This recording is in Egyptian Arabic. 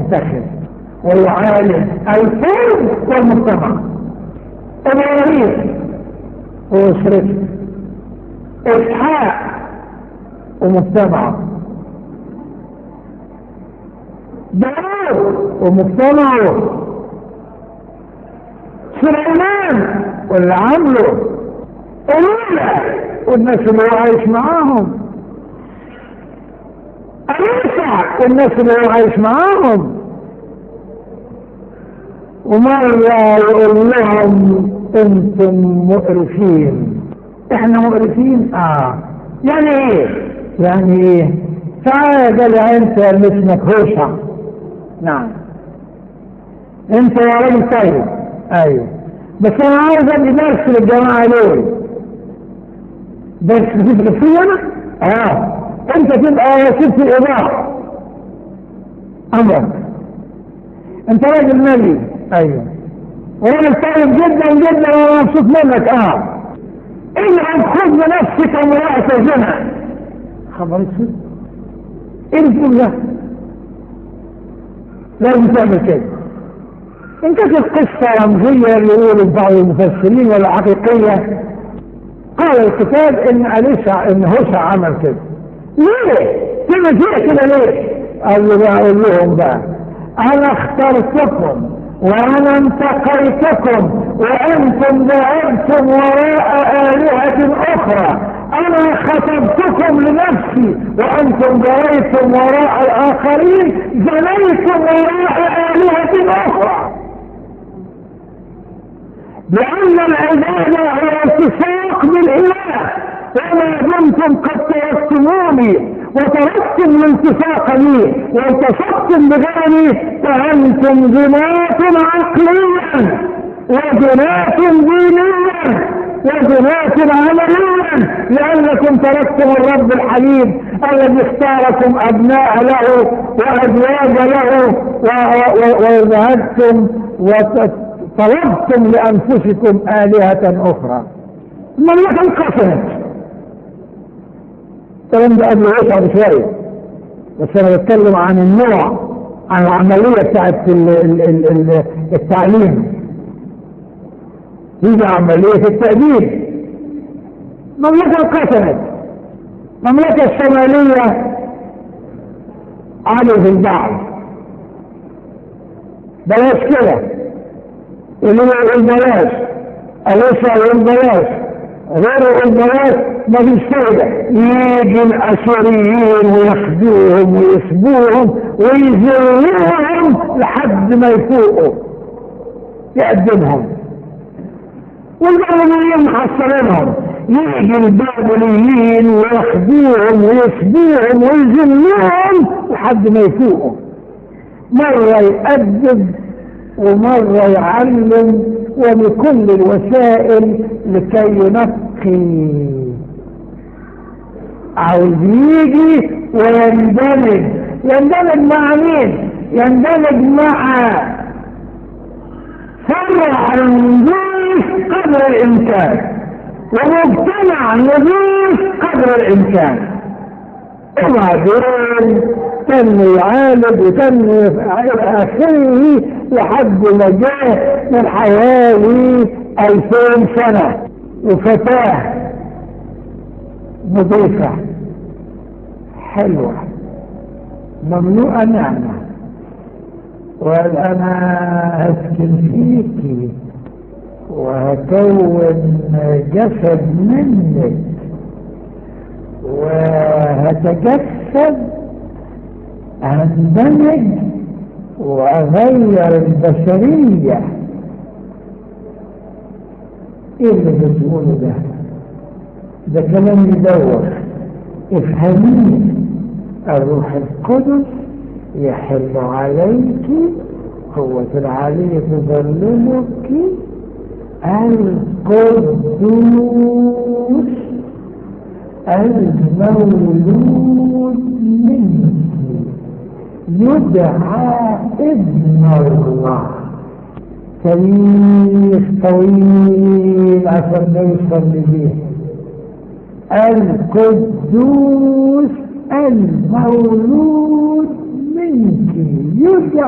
ويتخذ ويعالج الفرد والمجتمع ابراهيم واسرته اسحاق ومجتمعه داود ومجتمعه سليمان واللي عامله أولى والناس اللي هو عايش معاهم أليسع والناس اللي هو عايش معاهم ومرة يقول لهم انتم مقرفين احنا مقرفين اه يعني ايه يعني ايه تعال قال انت اللي اسمك هوشع نعم انت يا راجل طيب ايوه بس انا عايز ادي درس للجماعه دول درس تدرس فيه انا اه انت تبقى ست الاضاءه امرك انت راجل نبي ايوه وراجل طيب جدا جدا وانا مبسوط منك اه اجعل خذ بنفسك امرأة زنا خبر اسود ايه الجملة ده لازم تعمل كده ان كانت القصة رمزية اللي يقولوا بعض المفسرين ولا حقيقية قال الكتاب ان اليسع ان هوشع عمل كده ليه؟ كلمة فيها كده ليه؟ قال له بقى اقول لهم بقى انا اخترتكم وانا انتقيتكم وانتم ذهبتم وراء الهة اخرى انا خطبتكم لنفسي وانتم جريتم وراء الاخرين جريتم وراء الهة اخرى لان العبادة هي التصاق بالاله وما دمتم قد تيسموني وتركتم الالتصاق بي والتصقتم بغيري فانتم جنات عقليا وجنات دينيا وجنات عمليا لانكم تركتم الرب الحبيب الذي اختاركم ابناء له وازواج له وذهبتم وطلبتم لانفسكم الهه اخرى المملكه انقسمت الكلام ده قبل وقع بشوية بس انا بتكلم عن النوع عن العملية بتاعت التعليم هي عملية التأديب مملكة انقسمت المملكة الشمالية علوا في البعض بلاش كده اللي يقول بلاش أليس يقول بلاش غير البنات ما فيش فايدة يجي الأشوريين وياخذوهم ويسبوهم ويذلوهم لحد ما يفوقوا يقدمهم والبابليين محصلينهم يجي البابليين وياخذوهم ويسبوهم ويذلوهم لحد ما يفوقوا مرة يأدب ومرة يعلم وبكل الوسائل لكي ينقي عاوز يجي ويندمج يندمج مع مين يندمج مع فرع نضيف قدر الامكان ومجتمع نضيف قدر الامكان وبعدين تم يعالج وتم الى اخره لحد ما جاء من حوالي الفين سنة وفتاة نظيفة حلوة مملوءة نعمة وقال انا هسكن فيكي وهكون جسد منك وهتجسد اندمج واغير البشرية ايه اللي بتقوله ده ده كلام يدور افهميه الروح القدس يحل عليك قوة العلي تظلمك القدوس المولود منك يدعى ابن الله تاريخ طويل عشان نوصل لديه القدوس المولود منك يدعى